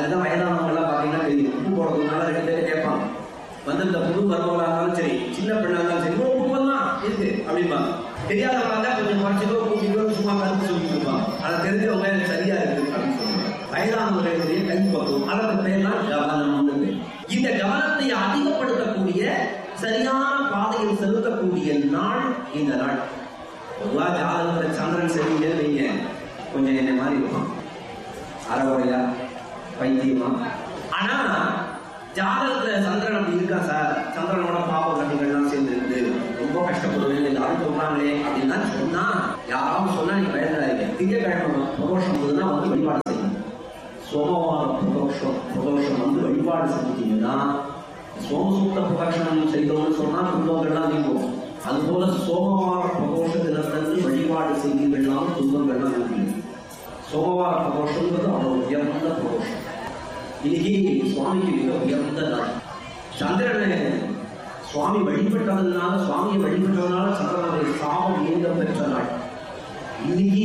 அதுதான் வயதானவங்கெல்லாம் பார்த்தீங்கன்னா தெரியும் உப்பு போடுறதுனால ரெண்டு பேரும் கேட்பாங்க வந்து இந்த புது பருவங்களா இருந்தாலும் சரி சின்ன பெண்ணா இருந்தாலும் சரி "ஓ, உப்பு தான் இருக்கு அப்படிம்பாங்க தெரியாதவங்க இருந்தா கொஞ்சம் குறைச்சிக்கோ கூட்டிக்கோ சும்மா கருத்து சொல்லிட்டு இருப்பாங்க அதை தெரிஞ்சவங்க எனக்கு சரியா இருக்கு அப்படின்னு சொல்லுவாங்க வயதானவர்களுடைய கை பக்குவம் அதற்கு பேர் தான் கவனம் இந்த கவனத்தை அதிகப்படுத்தக்கூடிய சரியான பாதையில் செலுத்தக்கூடிய நாள் இந்த நாள் பொதுவா ஜாதகத்துல சந்திரன் சரியில்லைன்னு வைங்க கொஞ்சம் என்ன மாதிரி இருக்கும் அறகுறையா பைத்தியமா ஆனா ஜாதகத்துல சந்திரன் அப்படி இருக்கா சார் சந்திரனோட பாப கண்ணுகள்லாம் சேர்ந்து இருக்கு ரொம்ப கஷ்டப்படுவேன் எல்லாரும் சொல்றாங்களே அப்படின்னா சொன்னா யாராவது சொன்னா நீங்க பயந்துடாதீங்க திங்கக்கிழமை பிரதோஷம் போதுன்னா வந்து வழிபாடு செய்யணும் சோமவார பிரதோஷம் பிரதோஷம் வந்து வழிபாடு செஞ்சுட்டீங்கன்னா சோமசூத்த பிரதட்சணம் செய்தோம்னு சொன்னா துன்பங்கள்லாம் நீங்கும் அதுபோல சோமவார பிரதோஷ தினத்தன்று வழிபாடு செய்தீர்கள்னாலும் துன்பங்கள்லாம் நீங்கும் சோமவார பிரதோஷங்கிறது அவ்வளவு உயர்ந்த பிரதோஷம் இன்னைக்கு சுவாமிக்கு மிக உயர்ந்த நாள் சந்திரனை சுவாமி வழிபட்டதுனால சுவாமியை வழிபட்டதுனால சந்திரனுடைய சாபம் நீங்க பெற்ற நாள் இன்னைக்கு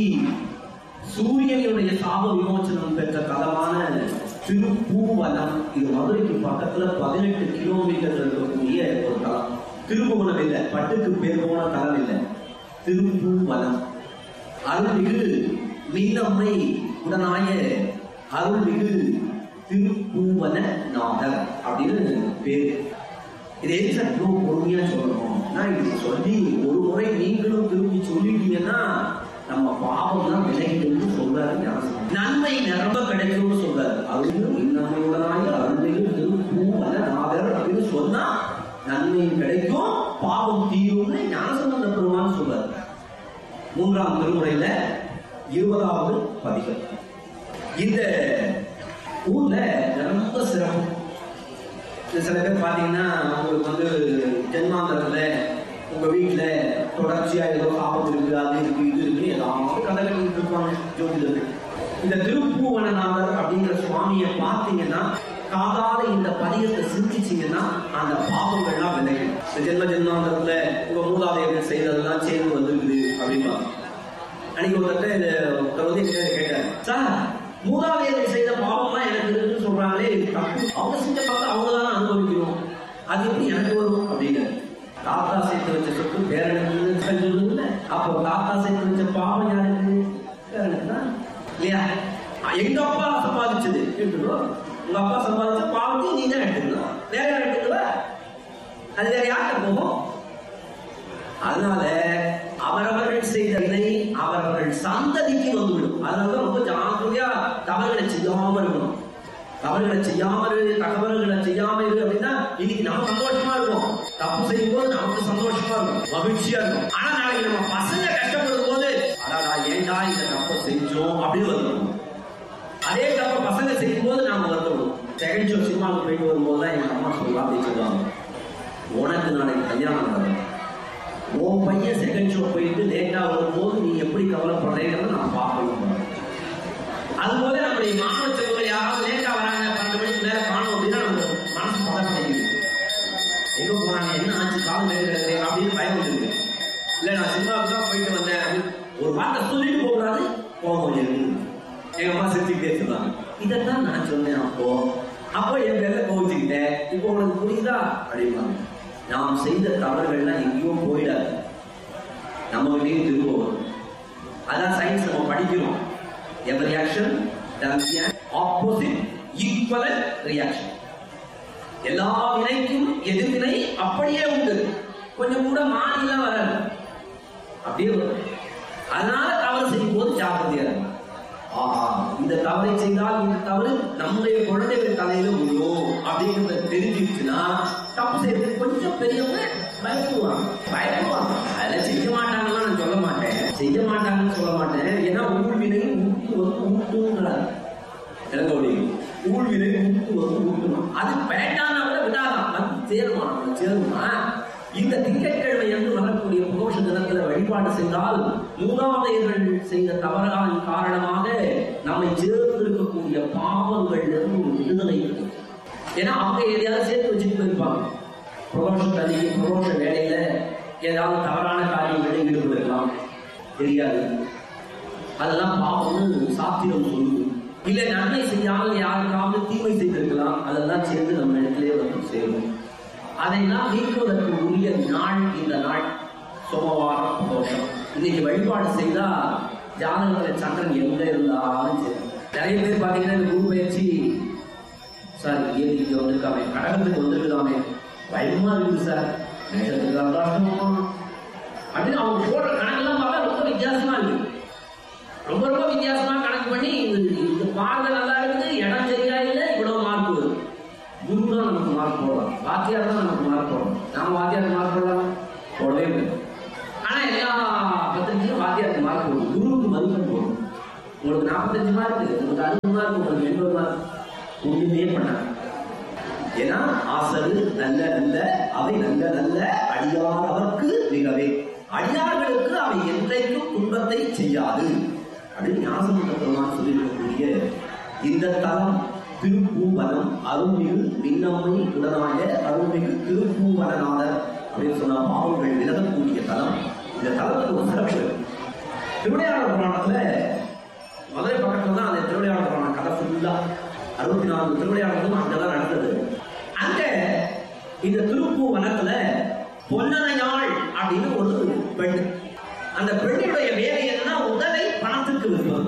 சூரியனுடைய சாப விமோசனம் பெற்ற தலமான திருப்பூவனம் இது மதுரைக்கு பக்கத்துல பதினெட்டு கிலோமீட்டர் இருக்கக்கூடிய ஒரு தலம் திருப்புவனம் இல்லை பட்டுக்கு பேர் போன தலம் இல்லை திருப்பூவனம் அருள்மிகு மின்னம்மை உடனாய அருள்மிகு திருப்பூவன நாதர் அப்படின்னு பேரு இது எதுக்கு இவ்வளவு பொறுமையா சொல்லணும் நான் இது சொல்லி ஒரு முறை நீங்களும் திருப்பி சொல்லிட்டீங்கன்னா நம்ம பாவம் தான் விலகிட்டு சொல்றாரு ஞானசம்பந்தர். நன்மை நிரம்ப கிடைக்கும்னு சொல்றாரு அருள் இன்னமையுடனாய அருள்மிகு திருப்பூவன நாதர் அப்படின்னு சொன்னா நன்மை கிடைக்கும் பாவம் தீரும்னு ஞானசம்பந்த பெருமான் சொல்றாரு மூன்றாம் திருமுறையில இருபதாவது பதிகம் இந்த ஊர்ல ரொம்ப சிறப்பு இந்த சில பேர் பாத்தீங்கன்னா உங்களுக்கு வந்து ஜென்மாந்தரத்துல உங்க வீட்டுல தொடர்ச்சியா ஏதோ சாபம் இருக்கு அது இருக்கு இது இருக்கு ஏதாவது கதைகள் இருப்பாங்க ஜோதிடர்கள் இந்த திருப்பூவனநாதர் அப்படிங்கிற சுவாமியை பார்த்தீங்கன்னா காதால இந்த பதியத்தை சிந்திச்சீங்கன்னா அந்த பாவங்கள்லாம் விலகும் இந்த ஜென்ம ஜென்மாந்தரத்துல உங்க மூதாதையர்கள் செய்ததெல்லாம் சேர்ந்து வந்துருக்குது அப்படிம்பாங்க அன்னைக்கு ஒருத்தர் இந்த ஒருத்தர் வந்து என்கிட்ட கேட்டார் சார் மூதாதையர்கள் செய்த பாவம்லாம் எனக்கு இருக்குன்னு சொல்றாங்களே இது தப்பு அவங்க செஞ்ச பார்த்து அவங்க தானே அனுபவிக்கணும் அது எப்படி எனக்கு வரும் அப்படின்னு தாத்தா சேர்த்து வச்ச சொத்து பேரனுக்கு சொல்லுதுல்ல அப்போ தாத்தா சேர்த்து வச்ச பாவம் யாருக்கு பேரனுக்கு தான் இல்லையா எங்க அப்பா சம்பாதிச்சது எடுத்துக்கணும் உங்க அப்பா சம்பாதிச்ச பாவத்தையும் நீ தான் எடுத்துக்கணும் வேற யார் எடுத்துக்கல அது வேற யார்கிட்ட போகும் அதனால அவரவர்கள் செய்த வினை அவரவர்கள் சந்ததிக்கு வந்துவிடும் அதனால ரொம்ப ஜாக்கிரதையா தவறுகளை செய்யாம இருக்கணும் தவறுகளை செய்யாம இரு தகவல்களை செய்யாம இரு அப்படின்னா இன்னைக்கு நம்ம சந்தோஷமா இருக்கும் தப்பு செய்யும் போது நமக்கு சந்தோஷமா இருக்கும் மகிழ்ச்சியா இருக்கும் ஆனா நாளைக்கு நம்ம பசங்க கஷ்டப்படும் போது அடாடா ஏன்டா இந்த தப்பை செஞ்சோம் அப்படின்னு வந்துடும் அதே தப்ப பசங்க செய்யும் போது நாம வருத்தப்படும் செகண்ட் ஷோ சினிமாவுக்கு போயிட்டு வரும்போது தான் எங்க அம்மா சொல்லலாம் அப்படின்னு சொல்லுவாங்க உனக்கு நாளைக்கு கல்யாணம் நடக்கும் உன் பையன் செகண்ட் ஷோ போயிட்டு லேட்டா வரும்போது நீ எப்படி கவலைப்படுறேங்கிறத நான் பார்க்கணும் அதுபோல நம்முடைய மாணவ செல்வங்கள் யாராவது லேட்டா வராங்க பன்னெண்டு மணிக்கு மேல காணும் அப்படின்னா நம்ம மனசு பதப்படைக்குது எங்க போனாங்க என்ன ஆச்சு காலம் கேட்கறது அப்படின்னு பயம் வந்துருக்கு இல்ல நான் சினிமாவுக்கு தான் போயிட்டு வந்தேன் அப்படின்னு ஒரு வார்த்தை சொல்லிட்டு போகக்கூடாது போக முடியாது எங்க அம்மா சிரிச்சுக்கிட்டே சொன்னாங்க இதைத்தான் நான் சொன்னேன் அப்போ அப்போ என் பேர்ல கோவிச்சுக்கிட்டேன் இப்போ உனக்கு புரியுதா அப்படிம்பாங்க நாம் செய்த தவறுகள்லாம் எங்கேயும் போயிடாது நம்ம கிட்டே திரும்ப வரும் அதான் சயின்ஸ் நம்ம படிக்கிறோம் every reaction opposite equal reaction எல்லா வினைக்கும் எதிர்வினை அப்படியே உண்டு கொஞ்சம் கூட மாறிலாம் வராது அப்படியே வரும் அதனால தவறு செய்யும் போது ஜாக்கிரதையா இருக்கும் ஆஹா இந்த தவறை செய்தால் இந்த தவறு நம்முடைய குழந்தைகள் தலையில விழும் அப்படிங்கிறத தெரிஞ்சிருச்சுன்னா தப்பு செய்யறதுக்கு கொஞ்சம் பெரியவங்க பயப்படுவாங்க பயப்படுவாங்க அதெல்லாம் செய்ய மாட்டாங்கன்னு நான் சொல்ல மாட்டேன் செய்ய மாட்டாங்கன்னு சொல்ல மாட்டேன் ஏன்னா ஊழ்வினை ஊட்டு வந்து ஊட்டுங்கிறார் இளங்கோடி ஊழ்வினை ஊட்டு வந்து ஊட்டணும் அது வேண்டாம்னா கூட விடாதான் வந்து சேருமா நமக்கு சேருமா இந்த திங்கட்கிழமை என்று வரக்கூடிய புரோஷ தினத்துல வழிபாடு செய்தால் மூதாதையர்கள் செய்த தவறான் காரணமாக நம்மை சேர்ந்து இருக்கக்கூடிய பாவங்கள் இருந்து ஒரு விடுதலை இருக்கும் ஏன்னா அவங்க எதையாவது சேர்த்து வச்சுட்டு போயிருப்பாங்க புரோஷ தனிக்கு புரோஷ வேலையில ஏதாவது தவறான காரியங்களில் ஈடுபட்டிருக்கலாம் தெரியாது அதெல்லாம் பாவம்னு சாத்திரம் சொல்லுது இல்ல நன்மை செய்யாமல் யாருக்காவது தீமை செய்திருக்கலாம் அதெல்லாம் சேர்ந்து நம்ம இடத்திலே வந்து சேரும் அதையெல்லாம் நீக்குவதற்கு உரிய நாள் இந்த நாள் சோமவாரம் தோஷம் இன்னைக்கு வழிபாடு செய்தா ஜாதகத்துல சந்திரன் எங்க இருந்தாலும் சரி நிறைய பேர் பாத்தீங்கன்னா இந்த குரு பயிற்சி சார் ஏது இங்க வந்திருக்காமே கடகத்துக்கு வந்திருக்காமே பயமா இருக்குது சார் மேஷத்துக்கு அர்த்தாஷ்டமா அப்படின்னு அவங்க போடுற கணக்கெல்லாம் பார்த்தா ரொம்ப வித்தியாசமா இருக்கு ரொம்ப ரொம்ப வித்தியாசமா கணக்கு பண்ணி இது இந்த பார்வை நல்லா இருக்குது இடம் சரியா இல்லை இவ்வளவு மார்க் வரும் குரு தான் நமக்கு மார்க் போடலாம் வாத்தியார் தான் நமக்கு மார்க் போடணும் நாம வாத்தியார் மார்க் போடலாம் போடவே இல்லை ஆனா எல்லா பத்திரிக்கையும் வாத்தியாருக்கு மார்க் போடும் குருவுக்கு மதிப்பெண் போடும் உங்களுக்கு நாற்பத்தஞ்சு மார்க் உங்களுக்கு அறுபது மார்க் உங்களுக்கு எண்பது மார்க் ஒண்ணுமே பண்ணாங்க ஏன்னா ஆசரு நல்ல நல்ல அவை நல்ல நல்ல அடியார் அவர்க்கு மிகவே அடியார்களுக்கு அவை என்றைக்கும் துன்பத்தை செய்யாது அப்படின்னு ஞாசமுட்ட பெருமான் சொல்லியிருக்கக்கூடிய இந்த தலம் திருப்பூவனம் அருள்மிகு மின்னம்மை உடனாய அருள்மிகு திருப்பூவனநாதர் அப்படின்னு சொன்ன பாவங்கள் விலகக்கூடிய தலம் இந்த தலத்துக்கு ஒரு சிறப்பு இருக்கு. திருவிளையாடல் புராணத்துல மதுரை பக்கத்துல தான் அந்த திருவிளையாடல் புராணம் கதை ஃபுல்லா அறுபத்தி நான்கு திருவிளையாடலும் அங்கதான் நடந்தது அங்க இந்த திருப்பூ வனத்துல பொன்னனையாள் அப்படின்னு ஒரு பெண் அந்த பெண்ணுடைய வேலை என்ன உடலை பணத்துக்கு விற்பது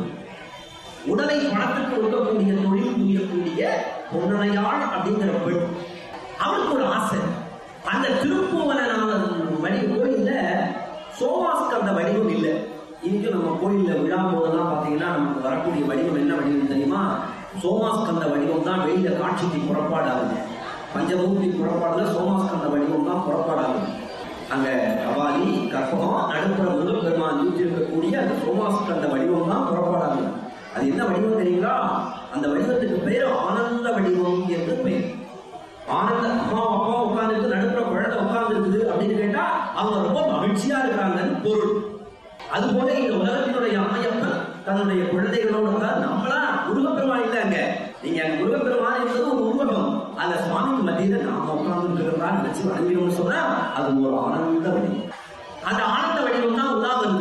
உடலை பணத்துக்கு விற்கக்கூடிய தொழில் புரியக்கூடிய பொன்னனையாள் அப்படிங்கிற பெண் அவளுக்கு ஒரு ஆசை அந்த திருப்பூவனாளர் வடி கோயில்ல சோமாஸ்கந்த வடிவம் இல்லை இன்னைக்கு நம்ம கோயில்ல விழா போதெல்லாம் பாத்தீங்கன்னா நமக்கு வரக்கூடிய வடிவம் என்ன வடிவம் தெரியுமா சோமாஸ்கந்த வடிவம் தான் வெளியில காட்சிக்கு புறப்பாடு ஆகுது பஞ்சமூர்த்தி புறப்பாடுல சோமாஸ்கந்த வடிவம் தான் புறப்பாடு ஆகுது அங்க கபாலி கற்பகம் நடுப்புற முதல் பெருமான் இருக்கக்கூடிய அந்த சோமாஸ்கந்த வடிவம் தான் புறப்பாடாகுது அது என்ன வடிவம் தெரியுங்களா அந்த வடிவத்துக்கு பெயர் ஆனந்த வடிவம் என்று பெயர் ஆனந்த அம்மா அப்பா உட்கார்ந்துருக்கு நடுப்புற குழந்தை உட்கார்ந்துருக்குது அப்படின்னு கேட்டா அவங்க ரொம்ப மகிழ்ச்சியா இருக்கிறாங்கன்னு பொருள் அதுபோல இந்த உலகத்தினுடைய அம்மையப்பன் தன்னுடைய குழந்தைகளோடு அதாவது நம்மளா முருகப்பெருமான் இல்ல அங்க நீங்க அங்க முருகப்பெருமான் என்பது ஒரு உருவகம் அந்த சுவாமிக்கு மத்தியில நாம உட்கார்ந்து இருக்கிறதா நினைச்சு வணங்கிறோம்னு சொன்னா அது ஒரு ஆனந்த வடிவம் அந்த ஆனந்த வடிவம் தான் உலா வருது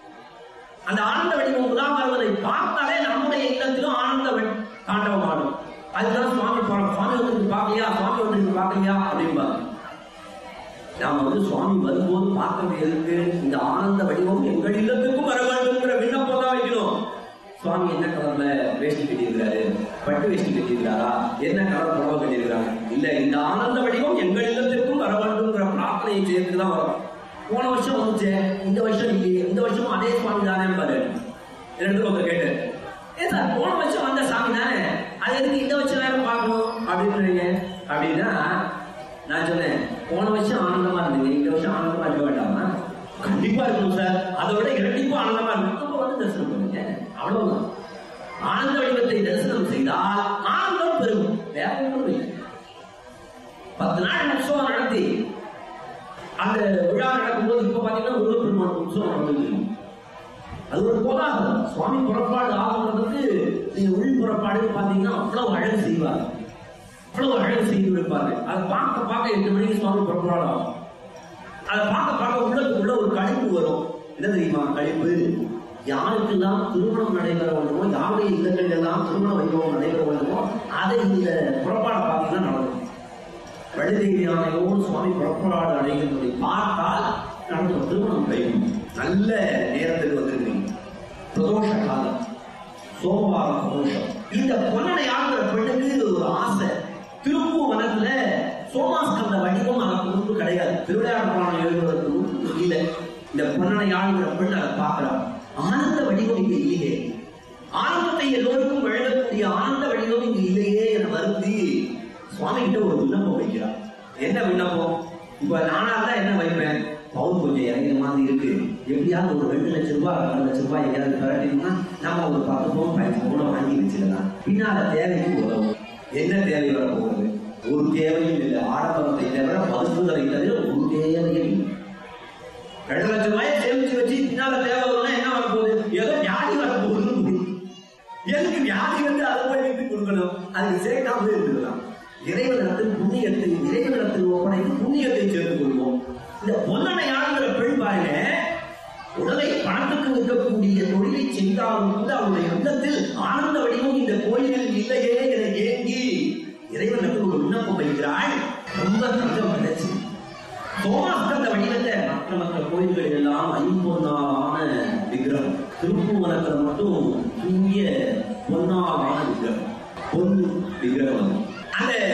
அந்த ஆனந்த வடிவம் உலா வருவதை பார்த்தாலே நம்முடைய இல்லத்திலும் ஆனந்த வடி- தாண்டவம் ஆடும் அதுதான் சுவாமி போறோம் சுவாமி வந்து பார்க்கலையா சுவாமி வந்து பார்க்கலையா அப்படிம்பாங்க நாம வந்து சுவாமி வரும்போது பார்க்கறது எதுக்கு இந்த ஆனந்த வடிவம் எங்கள் இல்லத்துக்கும் வர வேண்டும்ங்கிற விண்ணப்பம் தான் வைக்கணும் சுவாமி என்ன கலர்ல வேஷ்டி கட்டியிருக்காரு பட்டு வேஷ்டி கட்டியிருக்காரா என்ன கலர் புடவை கட்டியிருக்காங்க இல்ல இந்த ஆனந்த வடிவம் எங்கள் இல்லத்திற்கும் வர வேண்டும்ங்கிற பிரார்த்தனையை செய்யறதுக்கு தான் வரும் போன வருஷம் வந்துச்சு இந்த வருஷம் இல்லையே இந்த வருஷமும் அதே சுவாமி தானே பாரு ரெண்டு ஒருத்தர் கேட்டு ஏ சார் போன வருஷம் வந்த சாமி தானே அது எதுக்கு இந்த வருஷம் நேரம் பார்க்கணும் அப்படின்றீங்க அப்படின்னா நான் சொன்னேன் போன வருஷம் ஆனந்தமா இருந்தீங்க இந்த வருஷம் ஆனந்தமா இருக்க வேண்டாமா கண்டிப்பா இருக்கணும் சார் அதை விட இரட்டிப்பா ஆனந்தமா இருக்கும் அப்ப வந்து தரிசனம் பண்ணுங்க அவ்வளவுதான் ஆனந்த வடிவத்தை தரிசனம் செய்தால் ஆனந்தம் பெருகும் வேற ஒன்றும் இல்லை பத்து நாள் உற்சவம் நடத்தி அந்த விழா நடக்கும்போது இப்ப பாத்தீங்கன்னா முருகப்பெருமான் உற்சவம் நடந்துருக்கு அது ஒரு கோலாகலம் சுவாமி புறப்பாடு ஆகுறதுக்கு நீங்க உள் புறப்பாடு பாத்தீங்கன்னா அவ்வளவு அழகு செய்வார் அவ்வளவு அழகு செய்து வைப்பாரு அதை பார்க்க பார்க்க எட்டு மணிக்கு சுவாமி புறப்பாடு ஆகும் அதை பார்க்க பார்க்க உள்ளத்துக்கு உள்ள ஒரு கழிப்பு வரும் என்ன தெரியுமா கழிப்பு யாருக்கெல்லாம் திருமணம் நடைபெற வேண்டுமோ யாருடைய இல்லங்கள் எல்லாம் திருமண வைபவம் நடைபெற வேண்டுமோ அதை இந்த புறப்பாடை பார்த்தீங்கன்னா நடக்கும் வழுதேவி யானையோடு சுவாமி புறப்பாடு அடைகின்றதை பார்த்தால் நடக்கும் திருமணம் கைகும் நல்ல நேரத்துக்கு வந்திருக்கீங்க பிரதோஷ காலம் சோமவாரம் பிரதோஷம் இந்த பொன்னனை ஆகிற பெண்ணுக்கு ஒரு ஆசை திருப்பூ வனத்துல சோமாஸ்கந்த வடிவம் அதற்கு முன்பு கிடையாது திருவிளையாடு புராணம் எழுதுவதற்கு முன்பு இல்லை இந்த பொன்னனை ஆகிற பெண் அதை பார்க்கிறார் ஆனந்த வடிவம் இங்க இல்லையே ஆனந்தத்தை எல்லோருக்கும் வழங்கக்கூடிய ஆனந்த வடிவம் இங்கு இல்லையே என வருந்தி சுவாமி கிட்ட ஒரு விண்ணப்பம் வைக்கிறார் என்ன விண்ணப்பம் இப்ப நானா தான் என்ன வைப்பேன் பவுன் கொஞ்சம் இறங்கிற மாதிரி இருக்கு எப்படியாவது ஒரு ரெண்டு லட்சம் ரூபாய் நாலு லட்சம் ரூபாய் எங்கேயாவது கரட்டினா நம்ம ஒரு பத்து பவுன் பதினஞ்சு பவுனை வாங்கி வச்சிடலாம் பின்னால தேவைக்கு உதவும் என்ன தேவை வர போகுது ஒரு தேவையும் இல்லை ஆடம்பரத்தை தவிர மருந்துகளை தவிர ஒரு தேவையும் இல்லை ரெண்டு லட்சம் ரூபாயை சேமிச்சு வச்சு பின்னால தேவை வரும்னா என்ன வர போகுது ஏதோ வியாதி வர போகுதுன்னு எதுக்கு வியாதி வந்து அதை போய் விட்டு கொடுக்கணும் அதுக்கு சேர்க்காமலே இருந்துக்கலாம் இறைவனிடத்தில் புண்ணியத்தை இறைவனிடத்தில் ஒப்படைத்து புண்ணியத்தை சேர்த்துக் கொள்வோம் இந்த பொன்னனை ஆளுங்கிற பெண் பாருங்க உடலை பணத்துக்கு விற்கக்கூடிய தொழிலை செய்தாலும் கூட அவருடைய உள்ளத்தில் ஆனந்த வடிவம் இந்த சோமாஸ்கந்த வடிவத்தை மற்ற மற்ற கோயில்கள் எல்லாம் ஐம்பொன்னாலான விக்கிரகம் திருப்பூவனத்தில் மட்டும் இந்திய பொன்னாலான விக்கிரகம் பொன் விக்கிரகம் அது. அந்த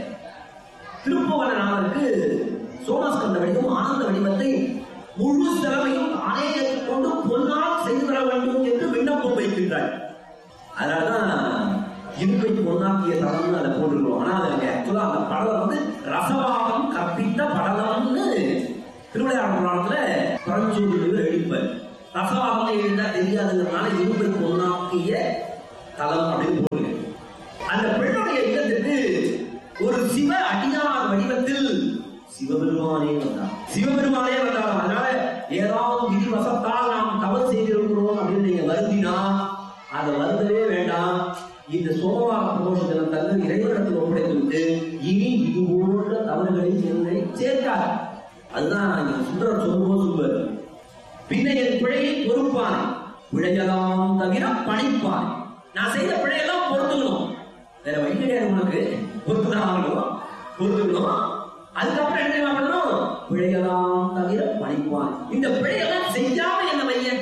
திருப்புவனாருக்கு சோமாஸ்கந்த வடிவம் ஆனந்த வடிவத்தை முழு செலவையும் தானே ஏற்றுக்கொண்டு பொன்னால் செய்து தர வேண்டும் என்று விண்ணப்பம் வைக்கின்றார் அதனாலதான் இருப்பை பொன்னாக்கிய தளம்னு அதை போட்டிருக்கிறோம் ஆனா அதுல ஆக்சுவலா அந்த படலம் வந்து ரசவாதம் கற்பித்த படலம்னு திருவிளையாடல் புராணத்துல பரஞ்சூரில் எழுப்பார் ரசவாதம் எழுந்தா தெரியாதுங்கிறதுனால இருப்பை பொன்னாக்கிய தலம் அப்படின்னு போடுங்க அந்த பெண்ணுடைய இல்லத்துக்கு ஒரு சிவ அடியார் வடிவத்தில் சிவபெருமானே வந்தார் சிவபெருமானே வந்தார் அதனால ஏதாவது விதிவசத்தால் நாம் தவறு செய்திருக்கிறோம் அப்படின்னு நீங்க வருந்தினா அதை வருந்தவே வேண்டாம் இந்த சோமவார பிரதோஷ தினத்தன்று இறைவனத்தில் ஒப்படைத்து விட்டு இனி இது போன்ற தவறுகளில் என்னை சேர்க்கார் அதுதான் இங்க சுந்தரர் சொல்லும்போது சொல்லுவார் பின்ன என் பிழையை பொறுப்பான் பிழையெல்லாம் தவிர பணிப்பான் நான் செய்த பிழையெல்லாம் பொறுத்துக்கணும் வேற வழி கிடையாது உனக்கு பொறுத்துதான் ஆகணும் பொறுத்துக்கணும் அதுக்கப்புறம் என்ன தெரியுமா பண்ணணும் பிழையெல்லாம் தவிர பணிப்பான் இந்த பிழையெல்லாம் செய்யாம என்ன வையன்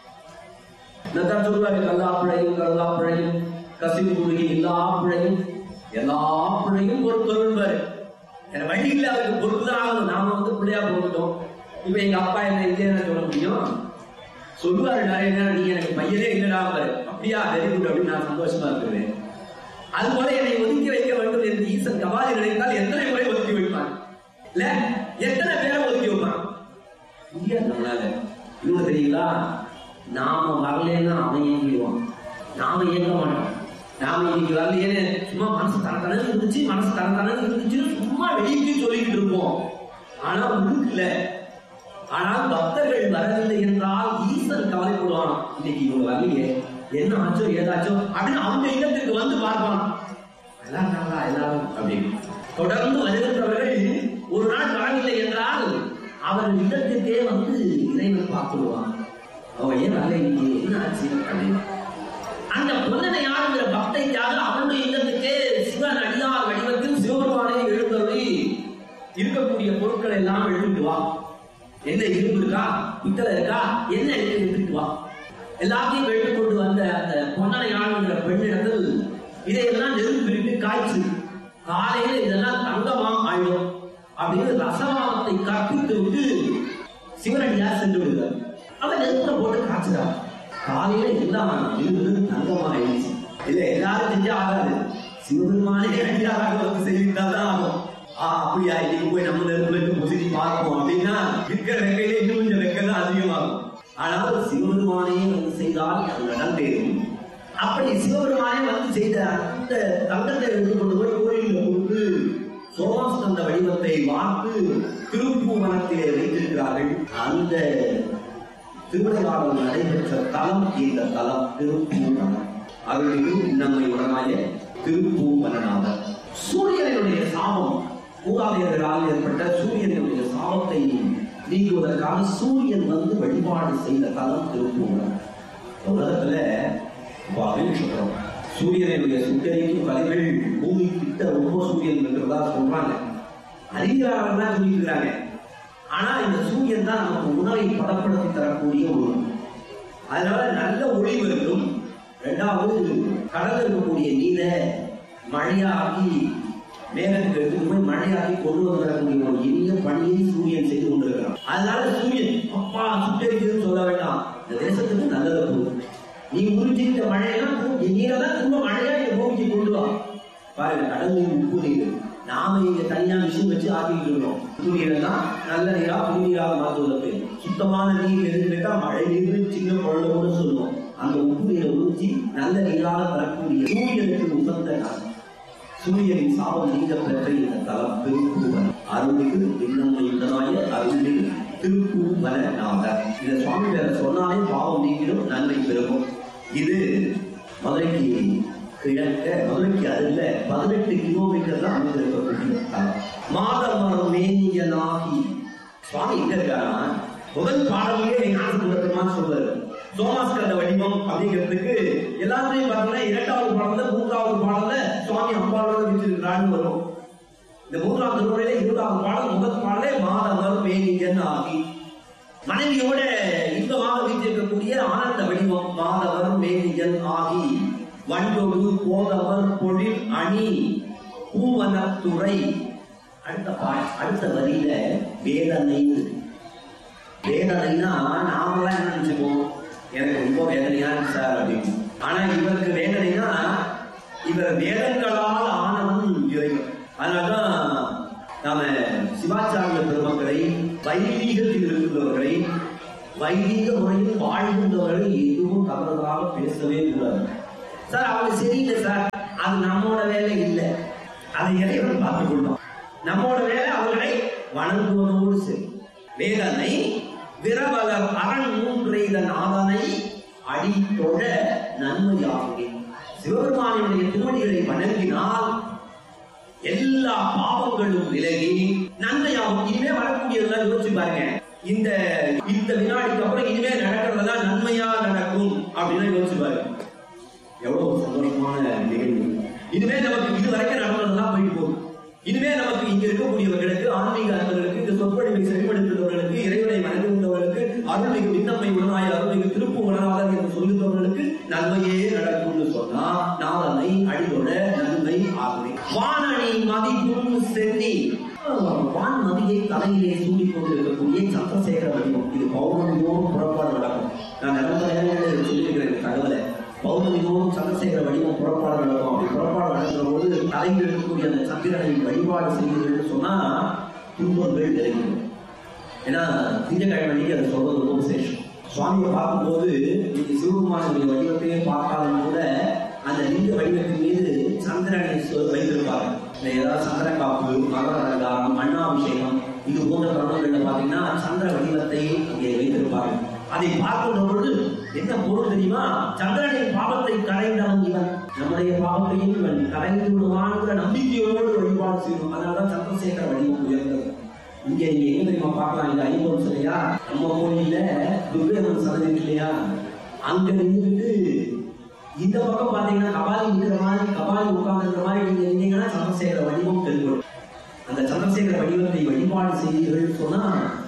நான் சொல்லுவாரு கல்லா பிழையும் கல்லா பிழையும் கசிவு குறுகி எல்லா பிழையும் எல்லா பிழையும் பொறுத்தருள்வாரு எனக்கு வழி இல்லை அவருக்கு பொறுப்புதான் ஆகணும் நாம வந்து பிள்ளையா போட்டுட்டோம் இப்ப எங்க அப்பா என்ன இல்லையா சொல்ல முடியும் சொல்லுவாரு நிறைய நேரம் நீ எனக்கு பையனே இல்லடா பாரு அப்படியா வெரி குட் அப்படின்னு நான் சந்தோஷமா இருக்கிறேன் அது போல என்னை ஒதுக்கி வைக்க வேண்டும் என்று ஈசன் கபாலி நினைத்தால் எத்தனை முறை ஒதுக்கி வைப்பான் இல்ல எத்தனை பேரை ஒதுக்கி வைப்பான் முடியாது நம்மளால இன்னொன்னு தெரியுங்களா நாம வரலன்னா அவன் ஏங்கிடுவான் நாம இயங்க மாட்டோம் நாம இன்னைக்கு வரலையேன்னு சும்மா மனசு தரத்தனு இருந்துச்சு மனசு தரத்தனு இருந்துச்சு சும்மா வெளியே சொல்லிக்கிட்டு இருப்போம் ஆனா உள்ளுக்கு இல்ல ஆனால் பக்தர்கள் வரவில்லை என்றால் ஈசன் கவலைப்படுவான் இன்னைக்கு இவங்க வரலையே என்ன ஆச்சோ ஏதாச்சோ அப்படின்னு அவங்க இல்லத்துக்கு வந்து பார்ப்பான் எல்லாம் நல்லா எல்லாரும் அப்படின்னு தொடர்ந்து வருகின்றவர்கள் ஒரு நாள் வரவில்லை என்றால் அவர்கள் இல்லத்திற்கே வந்து இறைவன் பார்த்துடுவான் அவன் ஏன் வரல இன்னைக்கு என்ன ஆச்சு அப்படின்னு அந்த பொன்னனையாருங்கிற பக்தைக்காக அவனுடைய இல்லத்துக்கே சிவன் அடியார் வடிவத்தில் சிவபெருமானை எழுந்தருளி இருக்கக்கூடிய பொருட்கள் எல்லாம் எடுத்துட்டு வா என்ன இரும்பு இருக்கா பித்தளை இருக்கா என்ன இருக்கு எடுத்துட்டு வா எல்லாத்தையும் வெட்டு கொண்டு வந்த அந்த பொன்னனை ஆளுங்கிற பெண்ணிடத்தில் இதையெல்லாம் நெருப்பிட்டு காய்ச்சி காலையில இதெல்லாம் தங்கமா ஆயிடும் அப்படின்னு ரசவாதத்தை கற்பித்து விட்டு சிவனடியார் சென்று விடுகிறார் அவன் நெருப்புல போட்டு காய்ச்சுறான் காலையில எல்லாம் இருந்து தங்கமா ஆயிடுச்சு இல்ல எல்லாரும் செஞ்சா ஆகாது சிவபெருமானே அடியாராக வந்து செய்திருந்தால் தான் ஆகும் ஆ அப்படியா இன்னைக்கு போய் நம்ம நெருப்புல இருந்து முசிறி பார்ப்போம் அப்படின்னா இருக்கிற வெக்கையில இன்னும் கொஞ்சம் வெக்கை தான் அதிகமாகும் ஆனால் சிவபெருமானே வந்து செய்தால் அது நடந்தேறும் அப்படி சிவபெருமானே வந்து செய்த அந்த தங்கத்தை எடுத்து கொண்டு போய் கோயிலில் கொடுத்து சோமாஸ்கந்த வடிவத்தை வார்த்து திருப்பூவனத்திலே வைத்திருக்கிறார்கள் அந்த திருவிளையாடல் நடைபெற்ற தலம் இந்த தலம் திருப்பூவனம் அருளில் நம்மை உடனாய திருப்பூவனநாதர் சூரியனுடைய சாபம் மூதாதையர்களால் ஏற்பட்ட சூரியனுடைய சாபத்தை நீக்குவதற்காக சூரியன் வந்து வழிபாடு செய்த தலம் திருப்பூவனம் உலகத்துல வகை நட்சத்திரம் சூரியனுடைய சுட்டரிக்கும் கலைகள் பூமி கிட்ட ரொம்ப சூரியன் இருக்கிறதா சொல்றாங்க அறிவியலாளர்கள் தான் சொல்லியிருக்கிறாங்க ஆனா இந்த சூரியன் தான் நமக்கு உணவை பதப்படுத்தி தரக்கூடிய ஒரு அதனால நல்ல ஒளி இருக்கும் ரெண்டாவது கடல் இருக்கக்கூடிய நீரை மழையாக்கி மேகத்துக்கு எடுத்துட்டு போய் மழையாக்கி கொண்டு வந்து தரக்கூடிய ஒரு இனிய பணியை சூரியன் செய்து கொண்டிருக்கிறான் அதனால சூரியன் அப்பா சுட்டரிக்குதுன்னு சொல்ல வேண்டாம் இந்த தேசத்துக்கு நல்லது போகுது நீ உறிஞ்சிட்ட மழையெல்லாம் பூ- நீரை தான் திரும்ப மழையா இந்த பூமிக்கு கொண்டு வா பாருங்க கடல் நீர் உப்பு நீர் நாம இங்க தனியா மிஷின் வச்சு ஆக்கிட்டு இருக்கோம் உப்பு நீரை தான் நல்ல நீரா புது நீராக மாற்றுவதற்கு சுத்தமான நீர் எதுன்னு கேட்டா மழை நீர் சின்ன குழந்தை கூட சொல்லுவோம் அந்த உப்பு நீரை ஊற்றி நல்ல நீராக தரக்கூடிய சூரியனுக்கு உகந்த நாள் சூரியனின் சாபம் நீங்க பெற்ற இந்த தலம் திருப்பூவன் அருள்மிகு விண்ணம்மையுடனாய அருள்மிகு திருப்பூவனநாதர் இந்த சுவாமி பேரை சொன்னாலே பாவம் நீங்கிடும் நன்மை பெருகும் இது மதுரைக்கு கிழக்க மதுரைக்கு அருகில பதினெட்டு கிலோமீட்டர் தான் அமைந்திருக்கக்கூடிய தலம் மாதமரம் மேனியனாகி சுவாமி எங்க இருக்காரா முதல் பாடலையே ஞானசுந்தரமா சொல்றாரு சோமாஸ்கந்த வடிவம் அப்படிங்கிறதுக்கு எல்லாத்துலயும் பாத்தீங்கன்னா இரண்டாவது பாடல்ல மூன்றாவது பாடல்ல சுவாமி அம்பாளோட வச்சிருக்கிறான்னு வரும் இந்த மூன்றாம் திருமுறையில இருபதாவது பாடல் முதல் பாடலே மாதவர் மேனியன் ஆகி மனைவியோட இன்பமாக வீட்டிருக்கக்கூடிய ஆனந்த வடிவம் மாதவர் மேனியன் ஆகி வண்டொடு போதவர் பொழில் அணி பூவனத்துறை அடுத்த பா அடுத்த வரியில வேதனை வேதனைனா நாமெல்லாம் என்ன நினைச்சுப்போம் எனக்கு ரொம்ப வேதனையா இருக்கு சார் அப்படின்னு ஆனா இவருக்கு வேதனைனா இவர் வேதங்களால் ஆனவன் இறைவன் அதனாலதான் நாம சிவாச்சாரிய பெருமக்களை வைதீகத்தில் இருக்கிறவர்களை வைதீக முறையில் வாழ்கின்றவர்களை எதுவும் தவறுதலாக பேசவே கூடாது சார் அவங்க சரியில்லை சார் அது நம்மோட வேலை இல்லை அதை இறைவன் பார்த்துக் கொள்ளும் நம்மோட வேலை அவர்களை வணங்குவதோடு சரி வேதனை விரவலர் அரண் மூன்றெய்த நாதனை அடித்தொழ நன்மையாகுமே சிவபெருமானினுடைய திருவடிகளை வணங்கினால் எல்லா பாவங்களும் விலகி நன்மையாகும் இனிமே வரக்கூடியதெல்லாம் யோசிச்சு பாருங்க இந்த இந்த வினாடிக்கு அப்புறம் இனிமே நடக்கிறதெல்லாம் நன்மையா நடக்கும் அப்படின்னு யோசிச்சு பாருங்க எவ்வளவு சந்தோஷமான நிகழ்வு இனிமே நமக்கு இது வரைக்கும் நடந்ததெல்லாம் போயிட்டு போகும் இனிமே நமக்கு இங்க இருக்கக்கூடியவர்களுக்கு ஆன்மீக அன்பர்களுக்கு இந்த சொற்பொழிவை செவிமடுக்கிறவர்களுக்கு இறைவனை வணங்குகின்றவர்களுக்கு அருள்மிகு விண்ணம்மை உணராய் அருள்மிகு திருப்பு உணராதர் என்று சொல்லுகிறவர்களுக்கு நன்மையே நடக்கும்னு சொன்னா நாதனை அடிதொட நன்மை ஆகுமே வானணி மதிப்பும் சென்னி வான் மதியை தலையிலே சூடிக் கொண்டிருக்கக்கூடிய சந்திரசேகர வடிவம் இது பௌர்ணமியோடு புறப்பாடு நடக்கும் நான் நிறைய நேரங்களில் சொல்லியிருக்கிறேன் இந்த தகவலை பௌர்ணமியோடும் சந்திரசேகர வடிவம் புறப்பாடு நடக்கும் அப்படி புறப்பாடு நடக்கிற போது தலையில் இருக்கக்கூடிய அந்த சந்திரனை வழிபாடு செய்கிறீர்கள் சொன்னா துன்பங்கள் தெரியும் ஏன்னா திங்கக்கிழமை அன்னைக்கு அதை சொல்றது ரொம்ப விசேஷம் சுவாமியை பார்க்கும்போது நீங்க சிவபெருமானுடைய வடிவத்தையே பார்த்தாலும் கூட அந்த லிங்க வடிவத்தின் மீது சந்திரனை சொ- வைத்திருப்பாங்க இந்த ஏதாவது சந்திர காப்பு மகர அலங்காரம் மண்ணாபிஷேகம் இது போன்ற தருணங்கள்ல பாத்தீங்கன்னா சந்திர வடிவத்தை அங்கே வைத்திருப்பாங்க அதை பார்க்கின்ற பொழுது என்ன பொருள் தெரியுமா சந்திரனின் பாவத்தை கரைந்தவன் இவன் நம்முடைய பாவத்தையும் இவன் கரைந்து விடுவான்ங்கிற நம்பிக்கையோடு வழிபாடு செய்யணும் அதனாலதான் சந்திரசேகர வடிவம் உயர்ந்தது இங்க நீங்க எங்க தெரியுமா பார்க்கலாம் இந்த ஐம்பது சிலையா நம்ம கோயில்ல துர்கைவன் சன்னதி இருக்கு இல்லையா அங்க நின்றுட்டு இந்த பக்கம் பாத்தீங்கன்னா கபாலி நிக்கிற மாதிரி கபாலி உட்கார்ந்துருக்கிற மாதிரி நீங்க இருந்தீங்கன்னா சந்திரசேகர வடிவம் தெரியும் அந்த சந்திரசேகர வடிவத்தை வழிபாடு செய்தீர்கள் சொன்னா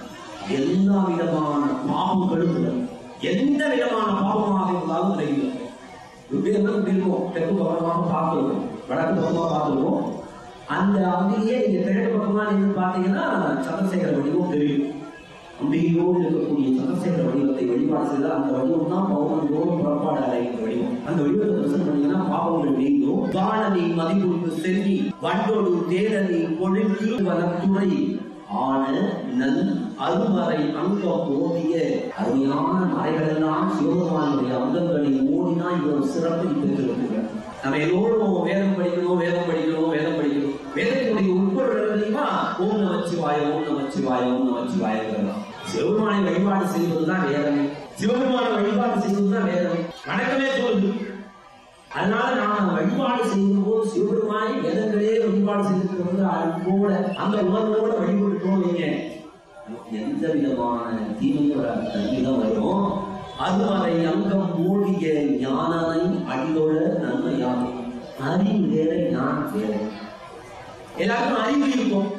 எல்லா விதமான பாவங்களும் விலகும். எந்த விதமான பாவமாக இருந்தாலும் விலகிடும் துர்கைவன் இப்படி இருக்கும் தெற்கு பக்கமாக பார்த்துருக்கோம் வடக்கு பக்கமா பார்த்துருக்கோம் அந்த அம்பிகையே நீங்க கிழக்கு பக்கமா நின்று பார்த்தீங்கன்னா சந்திரசேகர வடிவம் தெரியும் அம்பிகையோடு இருக்கக்கூடிய சந்திரசேகர வடிவத்தை வழிபாடு செய்தால் அந்த வடிவம் தான் பௌர்ணமியோடு புறப்பாடு அடைகிற வடிவம் அந்த வடிவத்தை தரிசனம் பண்ணீங்கன்னா பாவங்கள் நீங்கும் வானதி மதிப்புக்கு செல்வி வண்டோடு தேடனி பொழில் திருவனத்துறை ஆன நல் அருமறை அங்க போதிய அருமையான மறைகளெல்லாம் சிவபெருமானுடைய அங்கங்களை ஓடினா இவர் சிறப்பை பெற்றிருக்கிறார் நம்ம எல்லோரும் வேதம் படிக்கணும் வேதம் படிக்கணும் வேதம் படிக்கணும் வேதத்தினுடைய உட்பொருள் என்ன தெரியுமா ஓம் நமச்சிவாய ஓம் நமச்சிவாய ஓம் நமச்சிவாயங்கிறதாம் சிவபெருமானை வழிபாடு செய்வதுதான் வேதமே சிவபெருமானை வழிபாடு செய்வதுதான் வேதமே வணக்கமே சொல்லுது அதனால நாம வழிபாடு செய்யும் போது சிவபெருமானை வேதங்களே வழிபாடு செய்திருக்கிறது அன்போட அந்த உணர்வோட வழிபட்டுட்டோம் நீங்க நமக்கு எந்த விதமான தீமையோட தன்மை தான் வரும் அதுவரை அங்கம் மூடிய ஞானனை அடியோட நன்மையாகும் அறிவு வேற ஞானம் வேற எல்லாருக்கும் அறிவு இருக்கும்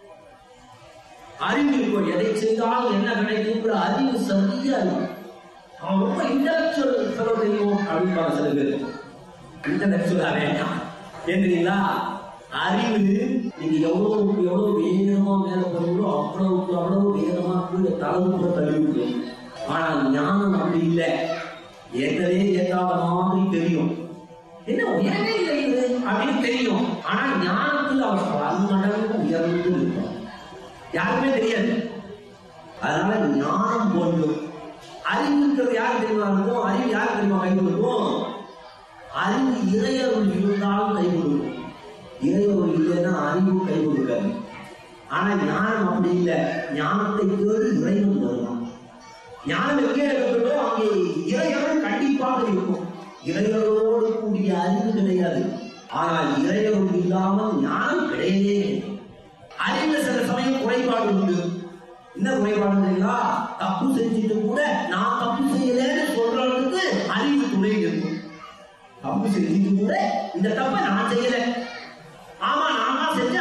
அறிவு இருக்கும் எதை செய்தாலும் என்ன கிடைக்குங்கிற அறிவு சரியா இருக்கும் அவன் ரொம்ப இன்டலெக்சுவல் சொல்ல தெரியும் அப்படின்னு சில பேர் இன்டலெக்சுவலா வேண்டாம் ஏன்றீங்களா அறிவு நீங்க எவ்வளவு எவ்வளவு வேகமா மேல போறீங்களோ அவ்வளவுக்கு அவ்வளவு வேகமா கீழே தளவு கூட தள்ளி விட்டுரும் ஆனா ஞானம் அப்படி இல்லை ஏற்கனவே ஏற்காத மாதிரி தெரியும் என்ன உயரவே இல்லை இது அப்படின்னு தெரியும் ஆனா ஞானத்தில் அவர் பல மடங்கு உயர்ந்து இருக்கும் யாருக்குமே தெரியாது அதனால ஞானம் போன்றும் அறிவுங்கிறது யாருக்கு தெரியுமா இருக்கும் அறிவு யாருக்கு தெரியுமா கை கொடுக்கும் அறிவு இறையருள் இருந்தாலும் கை கொடுக்கும் இறையருள் இல்லைன்னா அறிவு கை கொடுக்காது ஆனா ஞானம் அப்படி இல்லை ஞானத்தை தேடி இறைவன் வருவான் ஞானம் எங்கே இருக்கிறதோ அங்கே இறையருள் கண்டிப்பாக இருக்கும் இறையரோடு கூடிய அறிவு கிடையாது ஆனால் இறையருள் இல்லாமல் ஞானம் கிடையவே இல்லை. அறிவுல சில சமயம் குறைபாடு உண்டு என்ன குறைபாடு தெரியுங்களா தப்பு செஞ்சுட்டு கூட நான் தப்பு செய்யலன்னு சொல்றதுக்கு அறிவு துணை இருக்கும் தப்பு செஞ்சுட்டு கூட இந்த தப்பை நான் செய்யல ஆமா நான் தான் செஞ்சேன் ஆனா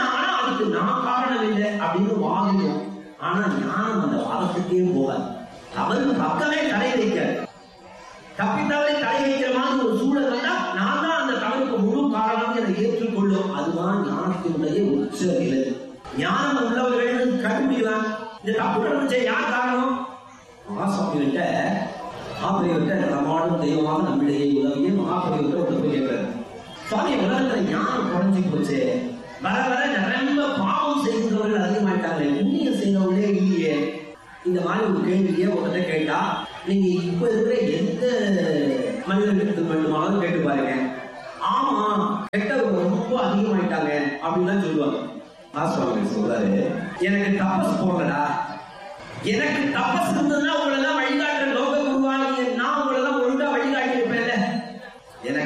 அதுக்கு நான் காரணம் இல்லை அப்படின்னு வாதிடும் ஆனா ஞானம் அந்த வாதத்துக்கே போகாது தவறு பக்கமே தடை வைக்காது தப்பித்தவரை தடை வைக்கிற மாதிரி ஒரு சூழல் வந்தா நான் தான் அந்த தவறுக்கு முழு காரணம் என ஏற்றுக்கொள்ளும் அதுதான் ஞானத்தினுடைய உச்ச நிலை ஞானம் உள்ளவர்கள் கண்டுபிடிக்கலாம் இந்த தப்பு நடந்துச்சே யார் காரணம் மகாசாமி கிட்ட மகாபெரியவர்கிட்ட பிரமாணம் தெய்வமாக நம்மிடையே உதவியே மகாபெரியவர்கிட்ட ஒருத்தர் போய் கேட்கிறார் சுவாமி உலகத்துல ஞானம் குறைஞ்சி போச்சு வர வர ரொம்ப பாவம் செய்கின்றவர்கள் அதிகமாயிட்டாங்க புண்ணியம் செய்தவங்களே இல்லையே இந்த மாதிரி ஒரு கேள்வியை உங்ககிட்ட கேட்டா நீங்க இப்ப இருக்கிற எந்த மனிதர்களுக்கு வேண்டுமானாலும் கேட்டு பாருங்க ஆமா கெட்டவங்க ரொம்ப அதிகமாயிட்டாங்க அப்படின்னு தான் சொல்லுவாங்க ஆசுவாமி சொல்றாரு எனக்கு தபஸ் போகலடா எனக்கு தபஸ் இருந்ததுன்னா உங்களை எல்லாம்